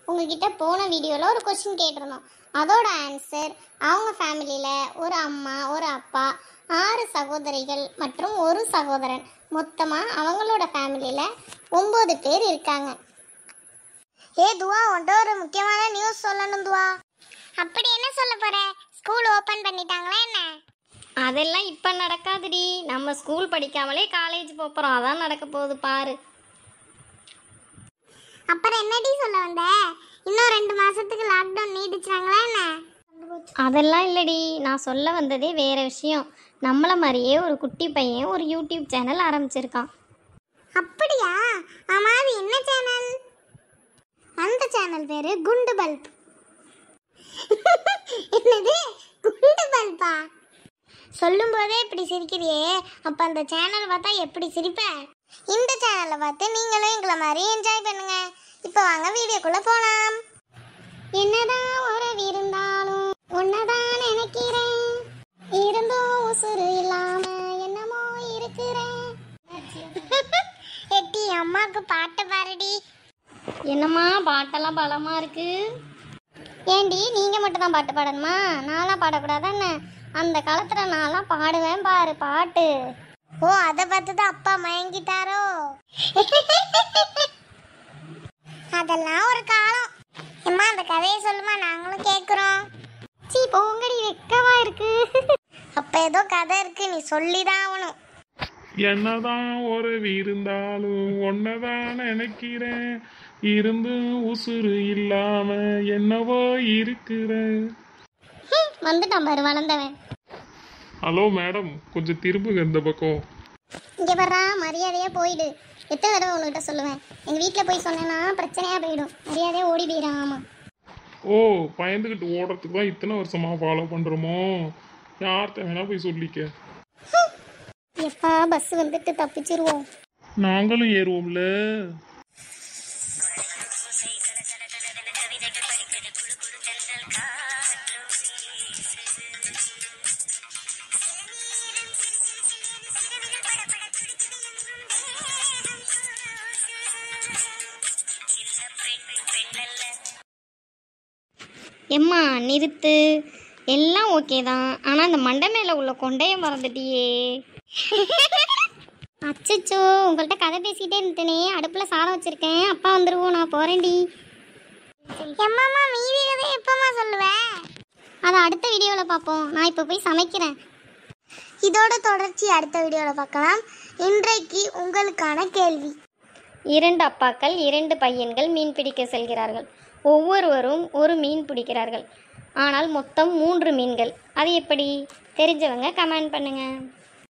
உங்ககிட்ட போன வீடியோவில் ஒரு கொஸ்டின் கேட்டிருந்தோம் அதோட ஆன்சர் அவங்க ஃபேமிலியில் ஒரு அம்மா ஒரு அப்பா ஆறு சகோதரிகள் மற்றும் ஒரு சகோதரன் மொத்தமாக அவங்களோட ஃபேமிலியில் ஒம்பது பேர் இருக்காங்க ஏ துவா உன்ட்ட ஒரு முக்கியமான நியூஸ் சொல்லணும் துவா அப்படி என்ன சொல்ல போற ஸ்கூல் ஓபன் பண்ணிட்டாங்களா என்ன அதெல்லாம் இப்போ நடக்காதுடி நம்ம ஸ்கூல் படிக்காமலே காலேஜ் போகிறோம் அதான் நடக்க போகுது பாரு அப்புறம் என்னடி சொல்ல வந்த இன்னும் ரெண்டு மாசத்துக்கு லாக்டவுன் நீடிச்சாங்களா என்ன அதெல்லாம் இல்லடி நான் சொல்ல வந்ததே வேற விஷயம் நம்மளை மாதிரியே ஒரு குட்டி பையன் ஒரு யூடியூப் சேனல் ஆரம்பிச்சிருக்கான் அப்படியா ஆமா அது என்ன சேனல் அந்த சேனல் பேரு குண்டு பல்ப் என்னது குண்டு பல்பா சொல்லும் போதே இப்படி சிரிக்கிறியே அப்ப அந்த சேனல் பார்த்தா எப்படி சிரிப்ப இந்த சேனலை பார்த்து நீங்களும் எங்களை மாதிரி என்ஜாய் பண்ணுங்க இப்போ வாங்க வீடியோக்குள்ள போலாம் என்னதான் உறவு இருந்தாலும் உன்னதான் நினைக்கிறேன் இருந்தும் உசுறு இல்லாம என்னமோ இருக்கிறேன் எட்டி அம்மாவுக்கு பாட்டு பாருடி என்னம்மா பாட்டெல்லாம் பலமாக இருக்கு ஏண்டி நீங்க மட்டும் தான் பாட்டு பாடணுமா நான்லாம் பாடக்கூடாதானே அந்த காலத்துல நான்லாம் பாடுவேன் பாரு பாட்டு ஓ அதை பார்த்து தான் அப்பா மயங்கிட்டாரோ அதெல்லாம் ஒரு காலம் அம்மா அந்த கதையை சொல்லுமா நாங்களும் கேட்குறோம் சீ போங்கடி வெக்கமா இருக்கு அப்ப ஏதோ கதை இருக்கு நீ சொல்லிதான் ஆகணும் என்னதான் உறவு இருந்தாலும் ஒன்னதான் நினைக்கிறேன் இருந்தும் உசுறு இல்லாம என்னவோ இருக்கிறேன் ஹம், வந்துட்டான் பாரு வளர்ந்தவன் ஹலோ மேடம் கொஞ்சம் திரும்புங்க இந்த பக்கம் இங்க வர்றா மரியாதையா போயிடு எத்தனை தடவை உங்ககிட்ட சொல்லுவேன் எங்க வீட்ல போய் சொன்னேன்னா பிரச்சனையா போயிடும் மரியாதையா ஓடி போயிடும் ஆமா ஓ பயந்துக்கிட்டு ஓடுறதுக்கு தான் இத்தனை வருஷமா ஃபாலோ பண்றோமோ யார்கிட்ட வேணா போய் சொல்லிக்க எப்பா பஸ் வந்துட்டு தப்பிச்சிருவோம் நாங்களும் ஏறுவோம்ல எம்மா நிறுத்து எல்லாம் ஓகே தான் ஆனால் அந்த மண்டை மேலே உள்ள கொண்டைய மறந்துட்டியே அச்சச்சோ உங்கள்கிட்ட கதை பேசிட்டே இருந்தேனே அடுப்புல சாதம் வச்சிருக்கேன் அப்பா வந்துருவோம் நான் போறேன்டி எம்மாமா மீதி கதை எப்பமா சொல்லுவேன் அதை அடுத்த வீடியோவில் பார்ப்போம் நான் இப்போ போய் சமைக்கிறேன் இதோட தொடர்ச்சி அடுத்த வீடியோவில் பார்க்கலாம் இன்றைக்கு உங்களுக்கான கேள்வி இரண்டு அப்பாக்கள் இரண்டு பையன்கள் மீன் பிடிக்க செல்கிறார்கள் ஒவ்வொருவரும் ஒரு மீன் பிடிக்கிறார்கள் ஆனால் மொத்தம் மூன்று மீன்கள் அது எப்படி தெரிஞ்சவங்க கமெண்ட் பண்ணுங்கள்